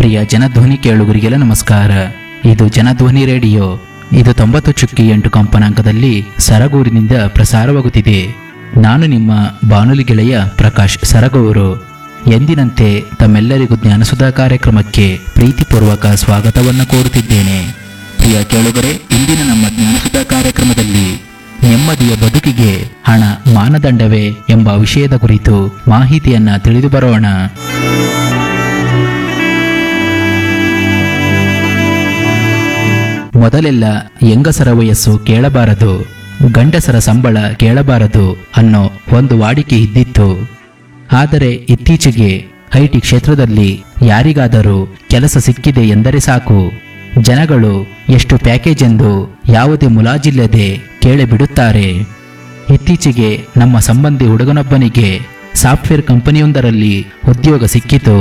ಪ್ರಿಯ ಜನಧ್ವನಿ ಕೇಳುಗರಿಗೆಲ್ಲ ನಮಸ್ಕಾರ ಇದು ಜನಧ್ವನಿ ರೇಡಿಯೋ ಇದು ತೊಂಬತ್ತು ಚುಕ್ಕಿ ಎಂಟು ಕಂಪನಾಂಕದಲ್ಲಿ ಸರಗೂರಿನಿಂದ ಪ್ರಸಾರವಾಗುತ್ತಿದೆ ನಾನು ನಿಮ್ಮ ಬಾನುಲಿ ಗೆಳೆಯ ಪ್ರಕಾಶ್ ಸರಗೂರು ಎಂದಿನಂತೆ ತಮ್ಮೆಲ್ಲರಿಗೂ ಜ್ಞಾನಸುಧಾ ಕಾರ್ಯಕ್ರಮಕ್ಕೆ ಪ್ರೀತಿಪೂರ್ವಕ ಸ್ವಾಗತವನ್ನು ಕೋರುತ್ತಿದ್ದೇನೆ ಪ್ರಿಯ ಕೇಳುಗರೆ ಇಂದಿನ ನಮ್ಮ ಜ್ಞಾನಸುಧಾ ಕಾರ್ಯಕ್ರಮದಲ್ಲಿ ನೆಮ್ಮದಿಯ ಬದುಕಿಗೆ ಹಣ ಮಾನದಂಡವೇ ಎಂಬ ವಿಷಯದ ಕುರಿತು ಮಾಹಿತಿಯನ್ನ ತಿಳಿದು ಬರೋಣ ಮೊದಲೆಲ್ಲ ಹೆಂಗಸರ ವಯಸ್ಸು ಕೇಳಬಾರದು ಗಂಡಸರ ಸಂಬಳ ಕೇಳಬಾರದು ಅನ್ನೋ ಒಂದು ವಾಡಿಕೆ ಇದ್ದಿತ್ತು ಆದರೆ ಇತ್ತೀಚೆಗೆ ಐಟಿ ಕ್ಷೇತ್ರದಲ್ಲಿ ಯಾರಿಗಾದರೂ ಕೆಲಸ ಸಿಕ್ಕಿದೆ ಎಂದರೆ ಸಾಕು ಜನಗಳು ಎಷ್ಟು ಪ್ಯಾಕೇಜ್ ಎಂದು ಯಾವುದೇ ಮುಲಾಜಿಲ್ಲದೆ ಕೇಳಿಬಿಡುತ್ತಾರೆ ಇತ್ತೀಚೆಗೆ ನಮ್ಮ ಸಂಬಂಧಿ ಹುಡುಗನೊಬ್ಬನಿಗೆ ಸಾಫ್ಟ್ವೇರ್ ಕಂಪನಿಯೊಂದರಲ್ಲಿ ಉದ್ಯೋಗ ಸಿಕ್ಕಿತು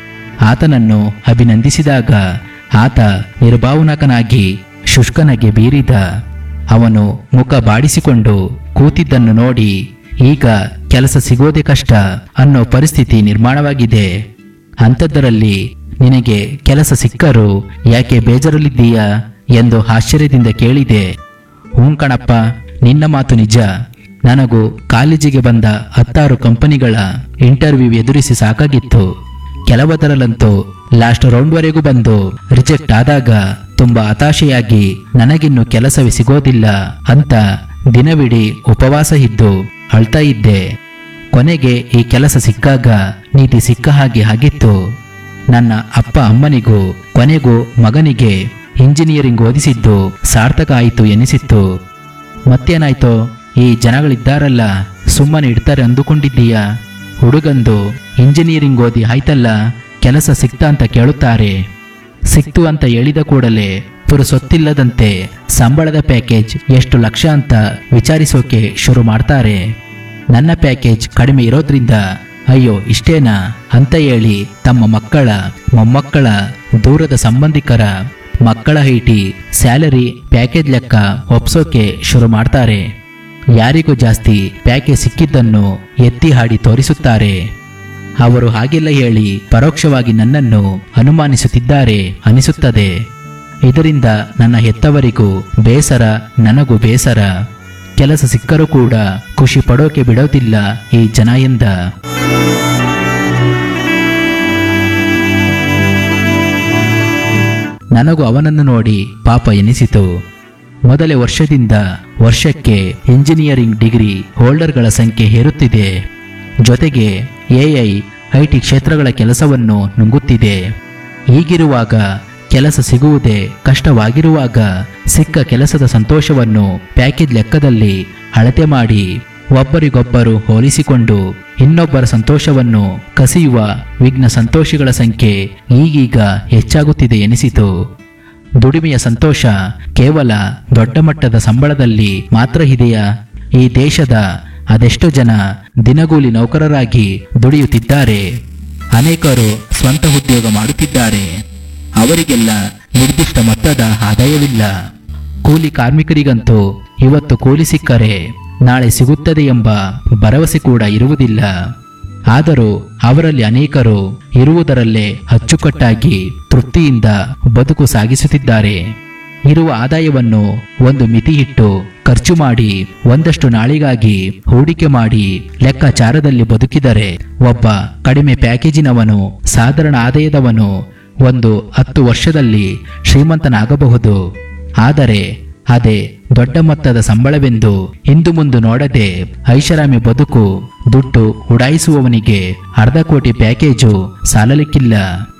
ಆತನನ್ನು ಅಭಿನಂದಿಸಿದಾಗ ಆತ ನಿರ್ಭಾವನಕನಾಗಿ ಶುಷ್ಕನಗೆ ಬೀರಿದ ಅವನು ಮುಖ ಬಾಡಿಸಿಕೊಂಡು ಕೂತಿದ್ದನ್ನು ನೋಡಿ ಈಗ ಕೆಲಸ ಸಿಗೋದೇ ಕಷ್ಟ ಅನ್ನೋ ಪರಿಸ್ಥಿತಿ ನಿರ್ಮಾಣವಾಗಿದೆ ಅಂಥದ್ದರಲ್ಲಿ ನಿನಗೆ ಕೆಲಸ ಸಿಕ್ಕರೂ ಯಾಕೆ ಬೇಜಾರಲ್ಲಿದ್ದೀಯಾ ಎಂದು ಆಶ್ಚರ್ಯದಿಂದ ಕೇಳಿದೆ ಹ್ಞೂ ಕಣಪ್ಪ ನಿನ್ನ ಮಾತು ನಿಜ ನನಗೂ ಕಾಲೇಜಿಗೆ ಬಂದ ಹತ್ತಾರು ಕಂಪನಿಗಳ ಇಂಟರ್ವ್ಯೂ ಎದುರಿಸಿ ಸಾಕಾಗಿತ್ತು ಕೆಲವದರಲ್ಲಂತೂ ಲಾಸ್ಟ್ ರೌಂಡ್ವರೆಗೂ ಬಂದು ರಿಜೆಕ್ಟ್ ಆದಾಗ ತುಂಬಾ ಹತಾಶೆಯಾಗಿ ನನಗಿನ್ನು ಕೆಲಸವೇ ಸಿಗೋದಿಲ್ಲ ಅಂತ ದಿನವಿಡೀ ಉಪವಾಸ ಇದ್ದು ಅಳ್ತಾ ಇದ್ದೆ ಕೊನೆಗೆ ಈ ಕೆಲಸ ಸಿಕ್ಕಾಗ ನೀತಿ ಸಿಕ್ಕ ಹಾಗೆ ಆಗಿತ್ತು ನನ್ನ ಅಪ್ಪ ಅಮ್ಮನಿಗೂ ಕೊನೆಗೂ ಮಗನಿಗೆ ಇಂಜಿನಿಯರಿಂಗ್ ಓದಿಸಿದ್ದು ಸಾರ್ಥಕ ಆಯಿತು ಎನಿಸಿತ್ತು ಮತ್ತೇನಾಯ್ತೋ ಈ ಜನಗಳಿದ್ದಾರಲ್ಲ ಸುಮ್ಮನೆ ಇಡ್ತಾರೆ ಅಂದುಕೊಂಡಿದ್ದೀಯಾ ಹುಡುಗಂದು ಇಂಜಿನಿಯರಿಂಗ್ ಓದಿ ಆಯ್ತಲ್ಲ ಕೆಲಸ ಸಿಕ್ತಾ ಅಂತ ಕೇಳುತ್ತಾರೆ ಸಿಕ್ತು ಅಂತ ಹೇಳಿದ ಕೂಡಲೇ ಪುರುಸೊತ್ತಿಲ್ಲದಂತೆ ಸಂಬಳದ ಪ್ಯಾಕೇಜ್ ಎಷ್ಟು ಲಕ್ಷ ಅಂತ ವಿಚಾರಿಸೋಕೆ ಶುರು ಮಾಡ್ತಾರೆ ನನ್ನ ಪ್ಯಾಕೇಜ್ ಕಡಿಮೆ ಇರೋದ್ರಿಂದ ಅಯ್ಯೋ ಇಷ್ಟೇನಾ ಅಂತ ಹೇಳಿ ತಮ್ಮ ಮಕ್ಕಳ ಮೊಮ್ಮಕ್ಕಳ ದೂರದ ಸಂಬಂಧಿಕರ ಮಕ್ಕಳ ಐಟಿ ಸ್ಯಾಲರಿ ಪ್ಯಾಕೇಜ್ ಲೆಕ್ಕ ಒಪ್ಸೋಕೆ ಶುರು ಮಾಡ್ತಾರೆ ಯಾರಿಗೂ ಜಾಸ್ತಿ ಪ್ಯಾಕೇಜ್ ಸಿಕ್ಕಿದ್ದನ್ನು ಎತ್ತಿ ಹಾಡಿ ತೋರಿಸುತ್ತಾರೆ ಅವರು ಹಾಗೆಲ್ಲ ಹೇಳಿ ಪರೋಕ್ಷವಾಗಿ ನನ್ನನ್ನು ಅನುಮಾನಿಸುತ್ತಿದ್ದಾರೆ ಅನಿಸುತ್ತದೆ ಇದರಿಂದ ನನ್ನ ಹೆತ್ತವರಿಗೂ ಬೇಸರ ನನಗೂ ಬೇಸರ ಕೆಲಸ ಸಿಕ್ಕರೂ ಕೂಡ ಖುಷಿ ಪಡೋಕೆ ಬಿಡೋದಿಲ್ಲ ಈ ಜನ ಎಂದ ನನಗೂ ಅವನನ್ನು ನೋಡಿ ಪಾಪ ಎನಿಸಿತು ಮೊದಲೇ ವರ್ಷದಿಂದ ವರ್ಷಕ್ಕೆ ಇಂಜಿನಿಯರಿಂಗ್ ಡಿಗ್ರಿ ಹೋಲ್ಡರ್ಗಳ ಸಂಖ್ಯೆ ಹೇರುತ್ತಿದೆ ಜೊತೆಗೆ ಎಐ ಐಟಿ ಕ್ಷೇತ್ರಗಳ ಕೆಲಸವನ್ನು ನುಂಗುತ್ತಿದೆ ಹೀಗಿರುವಾಗ ಕೆಲಸ ಸಿಗುವುದೇ ಕಷ್ಟವಾಗಿರುವಾಗ ಸಿಕ್ಕ ಕೆಲಸದ ಸಂತೋಷವನ್ನು ಪ್ಯಾಕೇಜ್ ಲೆಕ್ಕದಲ್ಲಿ ಅಳತೆ ಮಾಡಿ ಒಬ್ಬರಿಗೊಬ್ಬರು ಹೋಲಿಸಿಕೊಂಡು ಇನ್ನೊಬ್ಬರ ಸಂತೋಷವನ್ನು ಕಸಿಯುವ ವಿಘ್ನ ಸಂತೋಷಿಗಳ ಸಂಖ್ಯೆ ಈಗೀಗ ಹೆಚ್ಚಾಗುತ್ತಿದೆ ಎನಿಸಿತು ದುಡಿಮೆಯ ಸಂತೋಷ ಕೇವಲ ದೊಡ್ಡ ಮಟ್ಟದ ಸಂಬಳದಲ್ಲಿ ಮಾತ್ರ ಇದೆಯಾ ಈ ದೇಶದ ಅದೆಷ್ಟು ಜನ ದಿನಗೂಲಿ ನೌಕರರಾಗಿ ದುಡಿಯುತ್ತಿದ್ದಾರೆ ಅನೇಕರು ಸ್ವಂತ ಉದ್ಯೋಗ ಮಾಡುತ್ತಿದ್ದಾರೆ ಅವರಿಗೆಲ್ಲ ನಿರ್ದಿಷ್ಟ ಮೊತ್ತದ ಆದಾಯವಿಲ್ಲ ಕೂಲಿ ಕಾರ್ಮಿಕರಿಗಂತೂ ಇವತ್ತು ಕೂಲಿ ಸಿಕ್ಕರೆ ನಾಳೆ ಸಿಗುತ್ತದೆ ಎಂಬ ಭರವಸೆ ಕೂಡ ಇರುವುದಿಲ್ಲ ಆದರೂ ಅವರಲ್ಲಿ ಅನೇಕರು ಇರುವುದರಲ್ಲೇ ಅಚ್ಚುಕಟ್ಟಾಗಿ ತೃಪ್ತಿಯಿಂದ ಬದುಕು ಸಾಗಿಸುತ್ತಿದ್ದಾರೆ ಇರುವ ಆದಾಯವನ್ನು ಒಂದು ಮಿತಿ ಇಟ್ಟು ಖರ್ಚು ಮಾಡಿ ಒಂದಷ್ಟು ನಾಳಿಗಾಗಿ ಹೂಡಿಕೆ ಮಾಡಿ ಲೆಕ್ಕಾಚಾರದಲ್ಲಿ ಬದುಕಿದರೆ ಒಬ್ಬ ಕಡಿಮೆ ಪ್ಯಾಕೇಜಿನವನು ಸಾಧಾರಣ ಆದಾಯದವನು ಒಂದು ಹತ್ತು ವರ್ಷದಲ್ಲಿ ಶ್ರೀಮಂತನಾಗಬಹುದು ಆದರೆ ಅದೇ ದೊಡ್ಡ ಮೊತ್ತದ ಸಂಬಳವೆಂದು ಇಂದು ಮುಂದು ನೋಡದೆ ಐಷಾರಾಮಿ ಬದುಕು ದುಡ್ಡು ಉಡಾಯಿಸುವವನಿಗೆ ಅರ್ಧ ಕೋಟಿ ಪ್ಯಾಕೇಜು ಸಾಲಲಿಕ್ಕಿಲ್ಲ